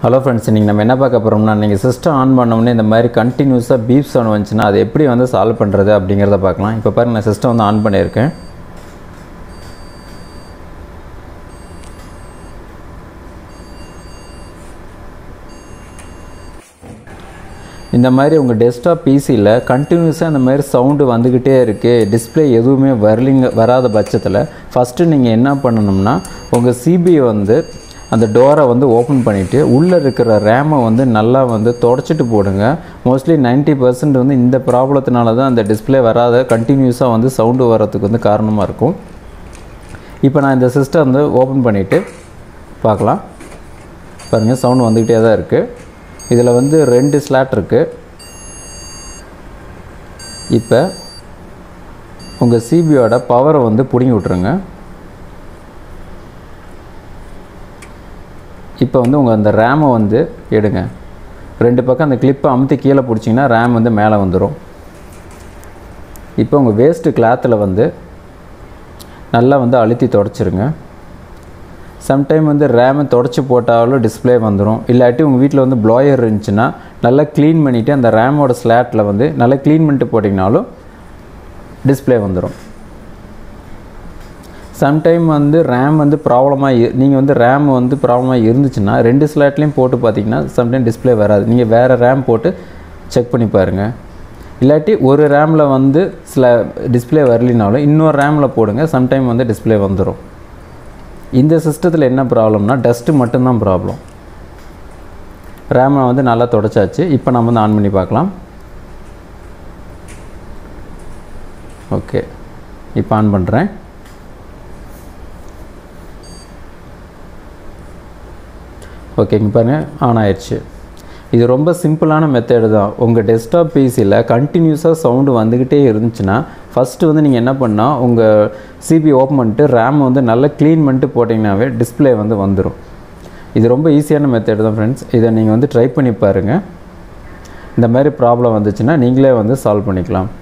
hello friends இன்றைக்கி நம்ம என்ன பார்க்க போகிறோம்னா நீங்கள் சிஸ்டம் ஆன் பண்ணோம்னே இந்த மாதிரி கண்டினியூஸாக பீப் சவுண்ட் வந்துச்சுன்னா அது எப்படி வந்து சால்வ் பண்ணுறது அப்படிங்கிறத பார்க்கலாம் இப்போ பாருங்க நான் சிஸ்டம் வந்து ஆன் பண்ணியிருக்கேன் இந்த மாதிரி உங்கள் டெஸ்க்டாப் பிசியில் கண்டினியூஸாக இந்த மாதிரி சவுண்டு வந்துக்கிட்டே இருக்குது டிஸ்பிளே எதுவுமே வரலிங்க வராத பட்சத்தில் ஃபஸ்ட்டு நீங்கள் என்ன பண்ணணும்னா உங்கள் சிபிஐ வந்து அந்த டோரை வந்து ஓப்பன் பண்ணிவிட்டு உள்ளே இருக்கிற ரேமை வந்து நல்லா வந்து தொடச்சிட்டு போடுங்க மோஸ்ட்லி 90% பர்சன்ட் வந்து இந்த ப்ராப்ளத்தினால தான் அந்த டிஸ்பிளே வராத கண்டினியூஸாக வந்து சவுண்டு வர்றதுக்கு வந்து காரணமாக இருக்கும் இப்போ நான் இந்த சிஸ்டம் வந்து ஓப்பன் பண்ணிவிட்டு பார்க்கலாம் பாருங்கள் சவுண்ட் வந்துக்கிட்டே தான் இருக்குது இதில் வந்து ரெண்டு ஸ்லாட் இருக்குது இப்போ உங்கள் சிபியோட பவரை வந்து பிடுங்கி விட்ருங்க இப்போ வந்து உங்கள் அந்த ரேமை வந்து எடுங்க ரெண்டு பக்கம் அந்த கிளிப்பை அமுத்தி கீழே பிடிச்சிங்கன்னா ரேம் வந்து மேலே வந்துடும் இப்போ உங்கள் வேஸ்ட்டு கிளாத்தில் வந்து நல்லா வந்து அழுத்தி தொடச்சிருங்க சம்டைம் வந்து ரேமை தொடச்சி போட்டாலும் டிஸ்பிளே வந்துடும் இல்லாட்டி உங்கள் வீட்டில் வந்து ப்ளோயர் இருந்துச்சுன்னா நல்லா க்ளீன் பண்ணிவிட்டு அந்த ரேமோட ஸ்லாட்டில் வந்து நல்லா க்ளீன் பண்ணிட்டு போட்டிங்கனாலும் டிஸ்பிளே வந்துடும் சம்டைம் வந்து ரேம் வந்து ப்ராப்ளமாக நீங்கள் வந்து ரேம் வந்து ப்ராப்ளமாக இருந்துச்சுன்னா ரெண்டு ஸ்லாட்லேயும் போட்டு பார்த்தீங்கன்னா சம்டைம் டிஸ்பிளே வராது நீங்கள் வேறு ரேம் போட்டு செக் பண்ணி பாருங்கள் இல்லாட்டி ஒரு ரேமில் வந்து சில டிஸ்பிளே வரலினாலும் இன்னொரு ரேமில் போடுங்க சம்டைம் வந்து டிஸ்பிளே வந்துடும் இந்த சிஸ்டத்தில் என்ன ப்ராப்ளம்னா டஸ்ட்டு மட்டும்தான் ப்ராப்ளம் ரேமை வந்து நல்லா தொடச்சாச்சு இப்போ நம்ம வந்து ஆன் பண்ணி பார்க்கலாம் ஓகே இப்போ ஆன் பண்ணுறேன் ஓகேங்க பாருங்கள் ஆன் ஆயிடுச்சு இது ரொம்ப சிம்பிளான மெத்தேடு தான் உங்கள் டெஸ்க்டாப் பிசியில் கண்டினியூஸாக சவுண்டு வந்துக்கிட்டே இருந்துச்சுன்னா ஃபஸ்ட்டு வந்து நீங்கள் என்ன பண்ணால் உங்கள் சிபி ஓப்பன் பண்ணிட்டு ரேம் வந்து நல்லா க்ளீன் பண்ணிட்டு போட்டிங்கனாவே டிஸ்பிளே வந்து வந்துடும் இது ரொம்ப ஈஸியான மெத்தேடு தான் ஃப்ரெண்ட்ஸ் இதை நீங்கள் வந்து ட்ரை பண்ணி பாருங்கள் இந்த மாதிரி ப்ராப்ளம் வந்துச்சுன்னா நீங்களே வந்து சால்வ் பண்ணிக்கலாம்